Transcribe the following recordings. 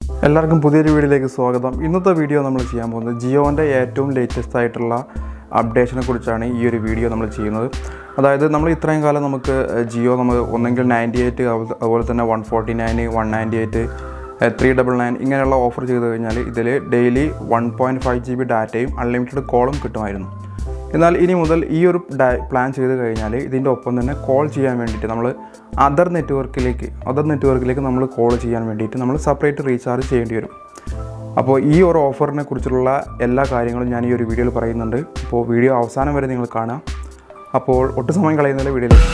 എല്ലാവർക്കും പുതിയൊരു വീഡിയോയിലേക്ക് സ്വാഗതം ഇന്നത്തെ വീഡിയോ നമ്മൾ ചെയ്യാൻ പോകുന്നത് ജിയോൻ്റെ ഏറ്റവും ലേറ്റസ്റ്റ് ആയിട്ടുള്ള അപ്ഡേഷനെ കുറിച്ചാണ് ഈ ഒരു വീഡിയോ നമ്മൾ ചെയ്യുന്നത് അതായത് നമ്മൾ ഇത്രയും കാലം നമുക്ക് ജിയോ നമ്മൾ ഒന്നെങ്കിൽ നയൻറ്റി എയ്റ്റ് അതുപോലെ തന്നെ one forty nine one ninety eight three double nine ഇങ്ങനെയുള്ള ഓഫർ ചെയ്ത് കഴിഞ്ഞാൽ ഇതിൽ daily one point five G B ഡാറ്റയും അൺലിമിറ്റഡ് കോളും കിട്ടുമായിരുന്നു എന്നാൽ ഇനി മുതൽ ഈ ഒരു ഡാ- പ്ലാൻ ചെയ്ത് കഴിഞ്ഞാൽ ഇതിൻ്റെ ഒപ്പം തന്നെ കോൾ ചെയ്യാൻ വേണ്ടിയിട്ട് നമ്മൾ അതർ നെറ്റ്വർക്കിലേക്ക് അതർ നെറ്റ്വർക്കിലേക്ക് നമ്മൾ കോൾ ചെയ്യാൻ വേണ്ടിയിട്ട് നമ്മൾ സെപ്പറേറ്റ് റീചാർജ് ചെയ്യേണ്ടി വരും അപ്പോൾ ഈ ഒരു ഓഫറിനെ കുറിച്ചുള്ള എല്ലാ കാര്യങ്ങളും ഞാൻ ഈ ഒരു വീഡിയോയിൽ പറയുന്നുണ്ട് അപ്പോൾ വീഡിയോ അവസാനം വരെ നിങ്ങൾ കാണാം അപ്പോൾ ഒട്ടും സമയം കളയുന്നില്ല വീഡിയോയിലേക്ക്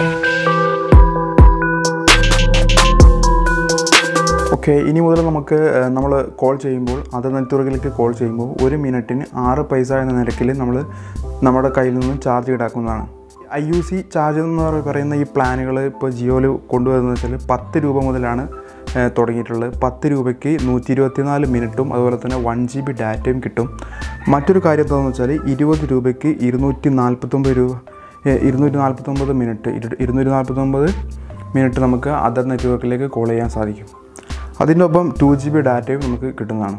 ഓക്കെ ഇനി മുതൽ നമുക്ക് നമ്മൾ കോൾ ചെയ്യുമ്പോൾ അത് നെറ്റ്വർക്കിലേക്ക് കോൾ ചെയ്യുമ്പോൾ ഒരു മിനിറ്റിന് ആറ് പൈസ എന്ന നിരക്കിൽ നമ്മൾ നമ്മുടെ കയ്യിൽ നിന്നും ചാർജ് ഈടാക്കുന്നതാണ് ഐ യു സി ചാർജ് എന്ന് പറ- പറയുന്ന ഈ പ്ലാനുകൾ ഇപ്പോൾ ജിയോയിൽ കൊണ്ടുവരുന്നത് വെച്ചാൽ പത്ത് രൂപ മുതലാണ് ഏഹ്, തുടങ്ങിയിട്ടുള്ളത് പത്ത് രൂപയ്ക്ക് നൂറ്റി ഇരുപത്തിനാല് മിനിറ്റും അതുപോലെ തന്നെ വൺ ജി ബി ഡാറ്റയും കിട്ടും മറ്റൊരു കാര്യം എന്താണെന്ന് വെച്ചാൽ ഇരുപത് രൂപയ്ക്ക് ഇരുന്നൂറ്റി നാൽപ്പത്തൊമ്പത് രൂപ ഏഹ്, ഇരുന്നൂറ്റി നാൽപ്പത്തൊമ്പത് മിനിറ്റ് ഇരു- ഇരുന്നൂറ്റി നാൽപ്പത്തൊമ്പത് മിനിറ്റ് നമുക്ക് അതർ നെറ്റ്വർക്കിലേക്ക് കോൾ ചെയ്യാൻ സാധിക്കും അതിൻ്റെ ഒപ്പം ടു ജി ബി ഡാറ്റയും നമുക്ക് കിട്ടുന്നതാണ്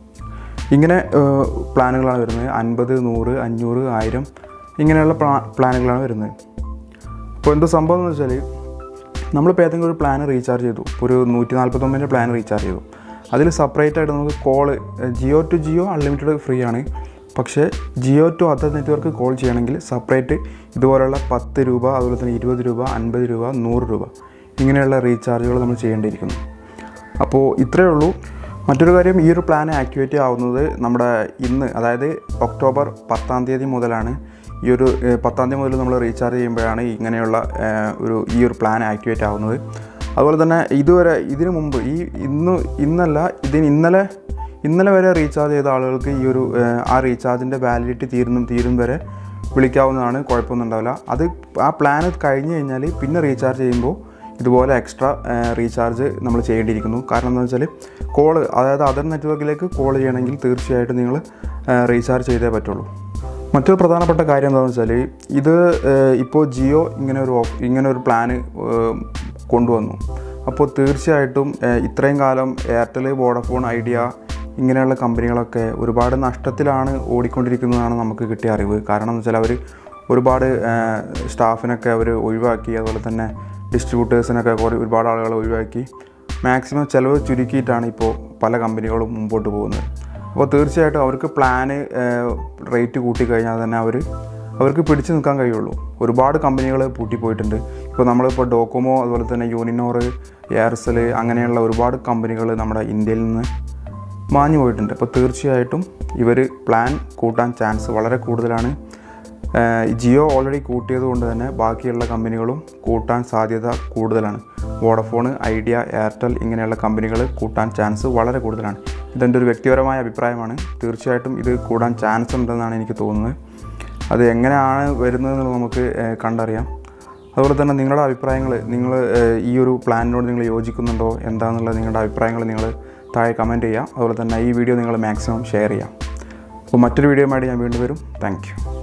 ഇങ്ങനെ ഏഹ്, പ്ലാനുകളാണ് വരുന്നത് അൻപത് നൂറ് അഞ്ഞൂറ് ആയിരം ഇങ്ങനെയുള്ള പ്ലാ പ്ലാനുകളാണ് വരുന്നത് അപ്പോൾ എന്ത് സംഭവം എന്ന് വെച്ചാൽ നമ്മളിപ്പോൾ ഏതെങ്കിലും ഒരു പ്ലാൻ റീചാർജ് ചെയ്തു ഇപ്പോൾ ഒരു നൂറ്റി നാൽപ്പത്തൊമ്പതിൻ്റെ പ്ലാൻ റീചാർജ് ചെയ്തു അതിൽ സെപ്പറേറ്റ് ആയിട്ട് നമുക്ക് call Jio to Jio unlimited free ആണ് പക്ഷേ Jio to other network call ചെയ്യണമെങ്കിൽ സെപ്പറേറ്റ് ഇതുപോലുള്ള പത്ത് രൂപ അതുപോലെ തന്നെ ഇരുപത് രൂപ അൻപത് രൂപ നൂറ് രൂപ ഇങ്ങനെയുള്ള റീചാർജുകൾ നമ്മൾ ചെയ്യേണ്ടിയിരിക്കുന്നു അപ്പോൾ ഇത്രയേ ഉള്ളൂ മറ്റൊരു കാര്യം ഈ ഒരു പ്ലാൻ ആക്ടിവേറ്റ് ആവുന്നത് നമ്മുടെ ഇന്ന് അതായത് ഒക്ടോബർ പത്താം തീയതി മുതലാണ് ഈ ഒരു ഏഹ്, പത്താം തീയതി മുതൽ നമ്മൾ റീചാർജ് ചെയ്യുമ്പോഴാണ് ഇങ്ങനെയുള്ള ഏഹ്, ഒരു ഈ ഒരു പ്ലാൻ ആക്ടിവേറ്റ് ആവുന്നത് അതുപോലെ തന്നെ ഇതുവരെ ഇതിനു മുമ്പ് ഈ ഇന്ന് ഇന്നല്ല ഇതിന് ഇന്നലെ ഇന്നലെ വരെ റീചാർജ് ചെയ്ത ആളുകൾക്ക് ഈ ഒരു ഏഹ്, ആ റീചാർജിൻ്റെ വാലിഡിറ്റി തീരുന്നും തീരും വരെ വിളിക്കാവുന്നതാണ് കുഴപ്പമൊന്നും ഉണ്ടാവില്ല അത് ആ പ്ലാൻ കഴിഞ്ഞ് കഴിഞ്ഞാൽ പിന്നെ റീചാർജ് ചെയ്യുമ്പോൾ ഇതുപോലെ എക്സ്ട്രാ റീചാർജ് നമ്മൾ ചെയ്യേണ്ടിയിരിക്കുന്നു കാരണം എന്താ വെച്ചാൽ കോള് അതായത് അതർ നെറ്റ്വർക്കിലേക്ക് കോൾ ചെയ്യണമെങ്കിൽ തീർച്ചയായിട്ടും നിങ്ങൾ റീചാർജ് ചെയ്തേ പറ്റുള്ളൂ മറ്റൊരു പ്രധാനപ്പെട്ട കാര്യം എന്താണെന്ന് വെച്ചാൽ ഇത് ഏഹ്, ഇപ്പോൾ ജിയോ ഇങ്ങനെ ഒരു ഓഫ് ഇങ്ങനെ ഒരു പ്ലാന് ഏഹ്, കൊണ്ടുവന്നു അപ്പോൾ തീർച്ചയായിട്ടും ഏഹ്, ഇത്രയും കാലം എയർടെൽ വോഡഫോൺ ഐഡിയ ഇങ്ങനെയുള്ള കമ്പനികളൊക്കെ ഒരുപാട് നഷ്ടത്തിലാണ് ഓടിക്കൊണ്ടിരിക്കുന്നതാണ് നമുക്ക് കിട്ടിയ അറിവ് കാരണം എന്ന് വെച്ചാൽ അവർ ഒരുപാട് ഏഹ്, സ്റ്റാഫിനൊക്കെ അവർ ഒഴിവാക്കി അതുപോലെ തന്നെ ഡിസ്ട്രിബ്യൂട്ടേഴ്സിനൊക്കെ കുറേ ഒരുപാട് ആളുകളെ ഒഴിവാക്കി മാക്സിമം ചിലവ് ചുരുക്കിയിട്ടാണ് ഇപ്പോൾ പല കമ്പനികളും മുമ്പോട്ട് പോകുന്നത് അപ്പോൾ തീർച്ചയായിട്ടും അവർക്ക് പ്ലാന് റേറ്റ് കൂട്ടിക്കഴിഞ്ഞാൽ തന്നെ അവർ അവർക്ക് പിടിച്ചു നിൽക്കാൻ കഴിയുള്ളൂ ഒരുപാട് കമ്പനികൾ പൂട്ടിപ്പോയിട്ടുണ്ട് ഇപ്പോൾ നമ്മളിപ്പോൾ ഡോക്കോമോ അതുപോലെ തന്നെ യൂണിനോർ എയർസെൽ അങ്ങനെയുള്ള ഒരുപാട് കമ്പനികൾ നമ്മുടെ ഇന്ത്യയിൽ നിന്ന് മാഞ്ഞു പോയിട്ടുണ്ട് അപ്പോൾ തീർച്ചയായിട്ടും ഇവർ പ്ലാൻ കൂട്ടാൻ ചാൻസ് വളരെ കൂടുതലാണ് ഏഹ് ജിയോ ഓൾറെഡി കൂട്ടിയത് കൊണ്ട് തന്നെ ബാക്കിയുള്ള കമ്പനികളും കൂട്ടാൻ സാധ്യത കൂടുതലാണ് വോഡഫോൺ ഐഡിയ എയർടെൽ ഇങ്ങനെയുള്ള കമ്പനികൾ കൂട്ടാൻ ചാൻസ് വളരെ കൂടുതലാണ് ഇതെൻ്റെ ഒരു വ്യക്തിപരമായ അഭിപ്രായമാണ് തീർച്ചയായിട്ടും ഇത് കൂടാൻ ചാൻസ് ഉണ്ടെന്നാണ് എനിക്ക് തോന്നുന്നത് അത് എങ്ങനെയാണ് വരുന്നതെന്ന് നമുക്ക് ഏഹ് കണ്ടറിയാം അതുപോലെ തന്നെ നിങ്ങളുടെ അഭിപ്രായങ്ങൾ നിങ്ങൾ ഏഹ്, ഈ ഒരു പ്ലാനിനോട് നിങ്ങൾ യോജിക്കുന്നുണ്ടോ എന്താണെന്നുള്ള നിങ്ങളുടെ അഭിപ്രായങ്ങൾ നിങ്ങൾ താഴെ കമൻറ്റ് ചെയ്യാം അതുപോലെ തന്നെ ഈ വീഡിയോ നിങ്ങൾ മാക്സിമം ഷെയർ ചെയ്യാം അപ്പോൾ മറ്റൊരു വീഡിയോയുമായിട്ട് ഞാൻ വീണ്ടും വരും താങ്ക്